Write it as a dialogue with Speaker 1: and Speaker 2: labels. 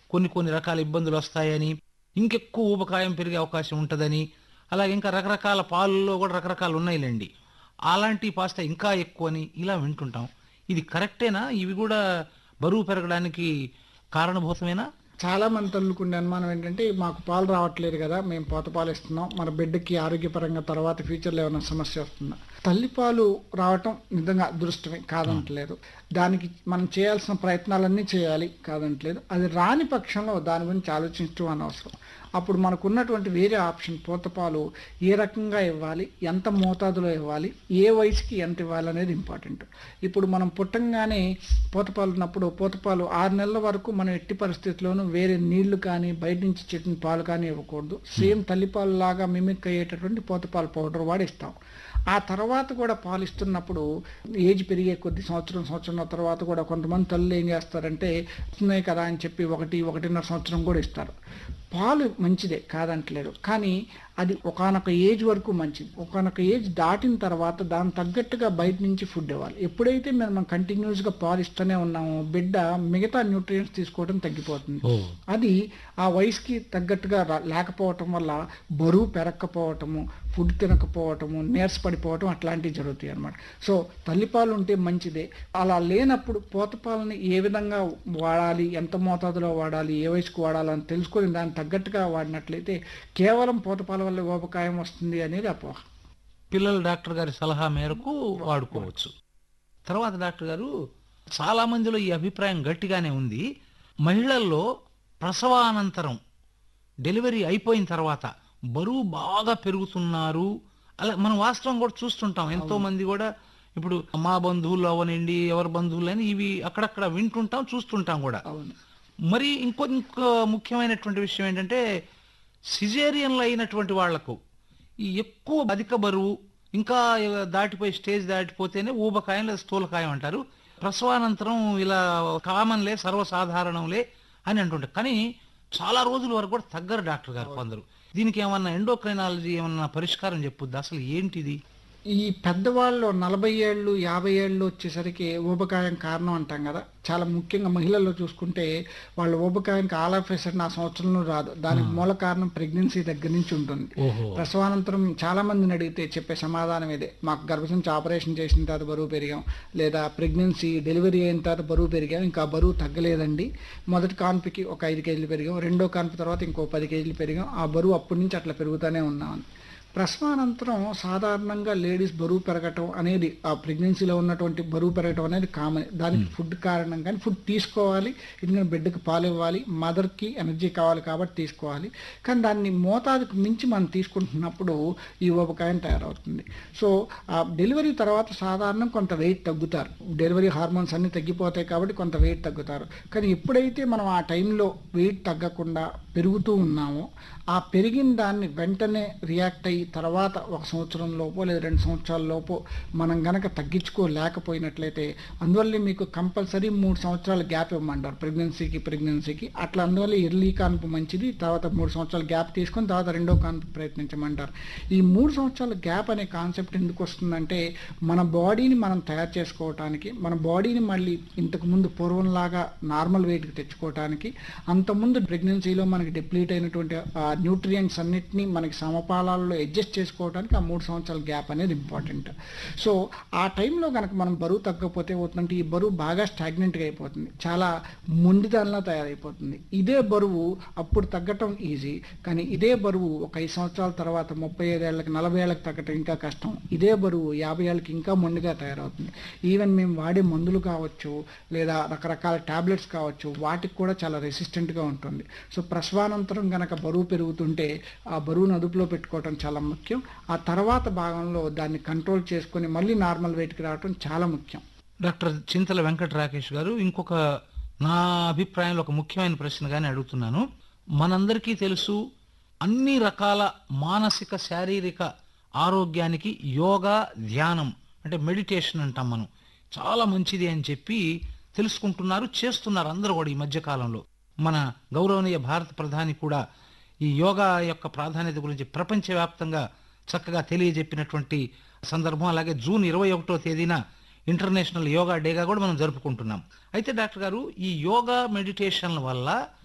Speaker 1: కొన్ని కొన్ని రకాల ఇబ్బందులు వస్తాయని ఇంకెక్కువ ఊబకాయం పెరిగే అవకాశం ఉంటుందని అలాగే ఇంకా రకరకాల పాలలో కూడా రకరకాలు ఉన్నాయిలేండి అలాంటి పాస్తా ఇంకా ఎక్కువ అని ఇలా వింటుంటాం ఇది కరెక్టేనా ఇవి కూడా బరువు పెరగడానికి కారణభూతమేనా
Speaker 2: చాలా మంది తల్లులకు ఉండే అనుమానం ఏంటంటే మాకు పాలు రావట్లేదు కదా మేము పోత పాలు ఇస్తున్నాం మన బిడ్డకి ఆరోగ్యపరంగా తర్వాత ఫ్యూచర్లో ఏమైనా సమస్య వస్తుందా తల్లి పాలు రావటం నిజంగా అదృష్టమే కాదంటలేదు దానికి మనం చేయాల్సిన ప్రయత్నాలన్నీ చేయాలి కాదంటలేదు అది రాని పక్షంలో దాని గురించి ఆలోచించడం అనవసరం అప్పుడు మనకు ఉన్నటువంటి వేరే ఆప్షన్ పూతపాలు ఏ రకంగా ఇవ్వాలి ఎంత మోతాదులో ఇవ్వాలి ఏ వయసుకి ఎంత ఇవ్వాలి అనేది ఇంపార్టెంట్ ఇప్పుడు మనం పుట్టంగానే పూతపాలు ఉన్నప్పుడు పూతపాలు ఆరు నెలల వరకు మనం ఎట్టి పరిస్థితుల్లోనూ వేరే నీళ్లు కానీ బయట నుంచి చెట్టిన పాలు కానీ ఇవ్వకూడదు సేమ్ తల్లిపాలు లాగా మిమిక్ అయ్యేటటువంటి పూతపాలు పౌడర్ వాడిస్తాం ఆ తర్వాత కూడా పాలు ఇస్తున్నప్పుడు ఏజ్ పెరిగే కొద్ది సంవత్సరం సంవత్సరం తర్వాత కూడా కొంతమంది తల్లులు ఏం చేస్తారంటే ఇస్తున్నాయి కదా అని చెప్పి ఒకటి ఒకటిన్నర సంవత్సరం కూడా ఇస్తారు పాలు మంచిదే కాదంటలేదు కానీ అది ఒకనొక ఏజ్ వరకు మంచిది ఒకనొక ఏజ్ దాటిన తర్వాత దాని తగ్గట్టుగా బయట నుంచి ఫుడ్ ఇవ్వాలి ఎప్పుడైతే మనం కంటిన్యూస్గా పాలు ఇస్తూనే ఉన్నామో బిడ్డ మిగతా న్యూట్రియంట్స్ తీసుకోవడం తగ్గిపోతుంది
Speaker 1: ఓ
Speaker 2: అది ఆ వయసుకి తగ్గట్టుగా రా- లేకపోవటం వల్ల బరువు పెరగకపోవటము ఫుడ్ తినకపోవటము నీరస పడిపోవటం అట్లాంటివి జరుగుతాయి అన్నమాట సో తల్లిపాలు ఉంటే మంచిదే అలా లేనప్పుడు పోతపాలని ఏ విధంగా వాడాలి ఎంత మోతాదులో వాడాలి ఏ వయసుకు వాడాలని తెలుసుకొని దానికి తగ్గట్టుగా వాడినట్లయితే కేవలం పోతపాల వల్ల ఉపకాయం వస్తుంది అనేది అపోహ
Speaker 1: పిల్లల డాక్టర్ గారి సలహా మేరకు వాడుకోవచ్చు తర్వాత డాక్టర్ గారు చాలా మందిలో ఈ అభిప్రాయం గట్టిగానే ఉంది మహిళల్లో ప్రసవానంతరం డెలివరీ అయిపోయిన తర్వాత బరువు బాగా పెరుగుతున్నారు అలా మనం వాస్తవం కూడా చూస్తుంటాం ఎంతో మంది కూడా ఇప్పుడు మా బంధువులు అవనండి ఎవరి బంధువులు అని ఇవి అక్కడక్కడ వింటుంటాం చూస్తుంటాం కూడా
Speaker 2: అవును
Speaker 1: మరి ఇంకో ఇంకో ముఖ్యమైనటువంటి విషయం ఏంటంటే సిజేరియన్లు అయినటువంటి వాళ్లకు ఈ ఎక్కువ అధిక బరువు ఇంకా దాటిపోయి స్టేజ్ దాటిపోతేనే ఊబకాయం లేదా స్థూలకాయం అంటారు ప్రసవానంతరం ఇలా కామన్లే సర్వసాధారణంలే అని అంటుంటారు కానీ చాలా రోజుల వరకు కూడా తగ్గరు డాక్టర్ గారు కొందరు దీనికి ఏమన్నా ఎండోక్రైనాలజీ ఏమన్నా పరిష్కారం చెప్పుద్ది అసలు ఏంటిది
Speaker 2: ఈ పెద్దవాళ్ళు నలభై ఏళ్ళు యాభై ఏళ్ళు వచ్చేసరికి ఊబకాయం కారణం అంటాం కదా చాలా ముఖ్యంగా మహిళల్లో చూసుకుంటే వాళ్ళ ఊబకాయానికి ఆల్ ఆఫ్ ఆ సంవత్సరంలో రాదు దానికి మూల కారణం ప్రెగ్నెన్సీ దగ్గర నుంచి ఉంటుంది
Speaker 1: ఓహో
Speaker 2: ప్రసవానంతరం చాలా మందిని అడిగితే చెప్పే సమాధానం ఇదే మాకు గర్భసంచి ఆపరేషన్ చేసిన తర్వాత బరువు పెరిగాం లేదా ప్రెగ్నెన్సీ డెలివరీ అయిన తర్వాత బరువు పెరిగాం ఇంకా బరువు తగ్గలేదండి మొదటి కాన్పుకి ఒక ఐదు కేజీలు పెరిగాం రెండో కాన్పు తర్వాత ఇంకో పది కేజీలు పెరిగాం ఆ బరువు అప్పటి నుంచి అట్లా పెరుగుతూనే ఉన్నామని ప్రసవానంతరం సాధారణంగా లేడీస్ బరువు పెరగటం అనేది ఆ ప్రెగ్నెన్సీలో ఉన్నటువంటి బరువు పెరగటం అనేది కామన్ దానికి ఫుడ్ కారణం కానీ ఫుడ్ తీసుకోవాలి ఎందుకంటే బిడ్డకి పాలు ఇవ్వాలి మదర్కి ఎనర్జీ కావాలి కాబట్టి తీసుకోవాలి కానీ దాన్ని మోతాదుకు మించి మనం తీసుకుంటున్నప్పుడు ఈ ఉపకాయం తయారవుతుంది సో ఆ డెలివరీ తర్వాత సాధారణం కొంత వెయిట్ తగ్గుతారు డెలివరీ హార్మోన్స్ అన్ని తగ్గిపోతాయి కాబట్టి కొంత వెయిట్ తగ్గుతారు కానీ ఎప్పుడైతే మనం ఆ టైంలో వెయిట్ తగ్గకుండా పెరుగుతూ ఉన్నామో ఆ పెరిగిన దాన్ని వెంటనే రియాక్ట్ అయ్యి తర్వాత ఒక సంవత్సరం లోపో లేదా రెండు సంవత్సరాల లోపో మనం గనక తగ్గించుకోలేకపోయినట్లయితే అందువల్ల మీకు కంపల్సరీ మూడు సంవత్సరాల గ్యాప్ ఇవ్వమంటారు ప్రెగ్నెన్సీకి ప్రెగ్నెన్సీకి అట్లా అందువల్ల ఎర్లీ కాన్పు మంచిది తర్వాత మూడు సంవత్సరాల గ్యాప్ తీసుకొని తర్వాత రెండో కాన్పు ప్రయత్నించమంటారు ఈ మూడు సంవత్సరాల గ్యాప్ అనే కాన్సెప్ట్ ఎందుకు వస్తుందంటే మన బాడీని మనం తయారు చేసుకోవటానికి మన బాడీని మళ్ళీ ఇంతకు ముందు పూర్వంలాగా నార్మల్ వెయిట్కి తెచ్చుకోవటానికి అంతకుముందు ప్రెగ్నెన్సీలో మనకి డిప్లీట్ అయినటువంటి న్యూట్రియంట్స్ అన్నిటినీ మనకి సమపాలాల్లో అడ్జస్ట్ చేసుకోవడానికి ఆ మూడు సంవత్సరాల గ్యాప్ అనేది ఇంపార్టెంట్ సో ఆ టైంలో కనుక మనం బరువు తగ్గకపోతే ఏమవుతుందంటే ఈ బరువు బాగా స్టాగ్నెంట్గా అయిపోతుంది చాలా మొండిదానిలా తయారైపోతుంది ఇదే బరువు అప్పుడు తగ్గటం ఈజీ కానీ ఇదే బరువు ఒక ఐదు సంవత్సరాల తర్వాత ముప్పై ఐదేళ్ళకి నలభై ఏళ్ళకి తగ్గటం ఇంకా కష్టం ఇదే బరువు యాభై ఏళ్ళకి ఇంకా మొండిగా తయారవుతుంది ఈవెన్ మేము వాడే మందులు కావచ్చు లేదా రకరకాల టాబ్లెట్స్ కావచ్చు వాటికి కూడా చాలా రెసిస్టెంట్గా ఉంటుంది సో ప్రసవానంతరం గనక బరువు పెరుగుతుంటే ఆ బరువును అదుపులో పెట్టుకోవటం చాలా ముఖ్యం ఆ తర్వాత భాగంలో దాన్ని కంట్రోల్ చేసుకొని మళ్ళీ నార్మల్ వెయిట్కి రావటం చాలా ముఖ్యం
Speaker 1: డాక్టర్ చింతల వెంకట రాకేష్ గారు ఇంకొక నా అభిప్రాయంలో ఒక ముఖ్యమైన ప్రశ్నగానే అడుగుతున్నాను మనందరికీ తెలుసు అన్ని రకాల మానసిక శారీరక ఆరోగ్యానికి యోగా ధ్యానం అంటే మెడిటేషన్ అంటాం మనం చాలా మంచిది అని చెప్పి తెలుసుకుంటున్నారు చేస్తున్నారు అందరూ కూడా ఈ మధ్య కాలంలో మన గౌరవనీయ భారత ప్రధాని కూడా ఈ యోగా యొక్క ప్రాధాన్యత గురించి ప్రపంచవ్యాప్తంగా చక్కగా తెలియజెప్పినటువంటి సందర్భం అలాగే జూన్ ఇరవై ఒకటో తేదీన ఇంటర్నేషనల్ యోగా డేగా కూడా మనం జరుపుకుంటున్నాం అయితే డాక్టర్ గారు ఈ యోగా మెడిటేషన్ల వల్ల